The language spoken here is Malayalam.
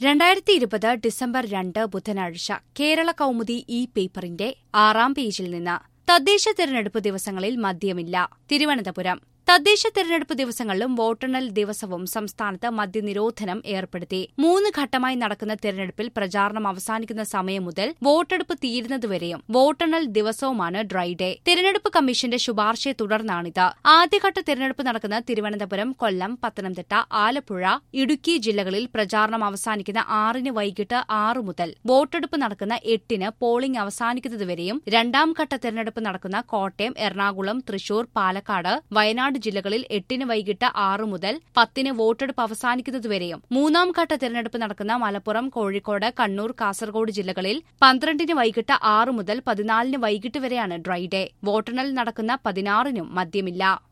രണ്ടായിരത്തി ഇരുപത് ഡിസംബർ രണ്ട് ബുധനാഴ്ച കേരള കൗമുദി ഇ പേപ്പറിന്റെ ആറാം പേജിൽ നിന്ന് തദ്ദേശ തെരഞ്ഞെടുപ്പ് ദിവസങ്ങളിൽ മദ്യമില്ല തിരുവനന്തപുരം തദ്ദേശ തെരഞ്ഞെടുപ്പ് ദിവസങ്ങളിലും വോട്ടെണ്ണൽ ദിവസവും സംസ്ഥാനത്ത് മദ്യനിരോധനം ഏർപ്പെടുത്തി മൂന്ന് ഘട്ടമായി നടക്കുന്ന തെരഞ്ഞെടുപ്പിൽ പ്രചാരണം അവസാനിക്കുന്ന സമയം മുതൽ വോട്ടെടുപ്പ് തീരുന്നതുവരെയും വോട്ടെണ്ണൽ ദിവസവുമാണ് ഡ്രൈ ഡേ തെരഞ്ഞെടുപ്പ് കമ്മീഷന്റെ ശുപാർശയെ തുടർന്നാണിത് ആദ്യഘട്ട തെരഞ്ഞെടുപ്പ് നടക്കുന്ന തിരുവനന്തപുരം കൊല്ലം പത്തനംതിട്ട ആലപ്പുഴ ഇടുക്കി ജില്ലകളിൽ പ്രചാരണം അവസാനിക്കുന്ന ആറിന് വൈകിട്ട് ആറ് മുതൽ വോട്ടെടുപ്പ് നടക്കുന്ന എട്ടിന് പോളിംഗ് അവസാനിക്കുന്നതുവരെയും രണ്ടാം ഘട്ട തെരഞ്ഞെടുപ്പ് നടക്കുന്ന കോട്ടയം എറണാകുളം തൃശൂർ പാലക്കാട് വയനാട് ജില്ലകളിൽ എട്ടിന് വൈകിട്ട് ആറ് മുതൽ പത്തിന് വോട്ടെടുപ്പ് അവസാനിക്കുന്നതുവരെയും മൂന്നാം ഘട്ട തെരഞ്ഞെടുപ്പ് നടക്കുന്ന മലപ്പുറം കോഴിക്കോട് കണ്ണൂർ കാസർഗോഡ് ജില്ലകളിൽ പന്ത്രണ്ടിന് വൈകിട്ട് ആറ് മുതൽ പതിനാലിന് വൈകിട്ട് വരെയാണ് ഡ്രൈ ഡേ വോട്ടെണ്ണൽ നടക്കുന്ന പതിനാറിനും മദ്യമില്ല